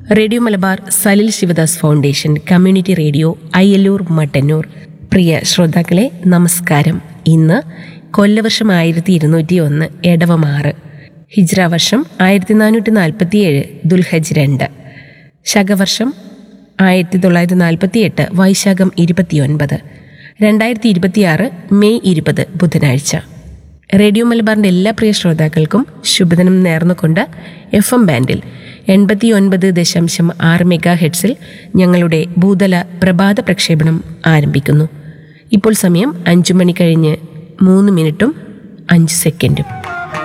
radio Malabar Salil Sivadas foundation community radio Ayyallur Mattannur പ്രിയ ശ്രോതാക്കളെ നമസ്കാരം ഇന്ന് കൊല്ലവർഷം ആയിരത്തി ഇരുന്നൂറ്റി ഒന്ന് എടവമാറ് ഹിജ്ര വർഷം ആയിരത്തി നാനൂറ്റി നാൽപ്പത്തിയേഴ് ദുൽഹജ് രണ്ട് ശകവർഷം ആയിരത്തി തൊള്ളായിരത്തി നാൽപ്പത്തി എട്ട് വൈശാഖം ഇരുപത്തിയൊൻപത് രണ്ടായിരത്തി ഇരുപത്തിയാറ് മെയ് ഇരുപത് ബുധനാഴ്ച റേഡിയോ മലബാറിൻ്റെ എല്ലാ പ്രിയ ശ്രോതാക്കൾക്കും ശുഭദിനം നേർന്നുകൊണ്ട് എഫ് എം ബാൻഡിൽ എൺപത്തി ഒൻപത് ദശാംശം ആറ് മെഗാ ഹെഡ്സിൽ ഞങ്ങളുടെ ഭൂതല പ്രഭാത പ്രക്ഷേപണം ആരംഭിക്കുന്നു ഇപ്പോൾ സമയം അഞ്ചു മണി കഴിഞ്ഞ് മൂന്ന് മിനിറ്റും അഞ്ച് സെക്കൻഡും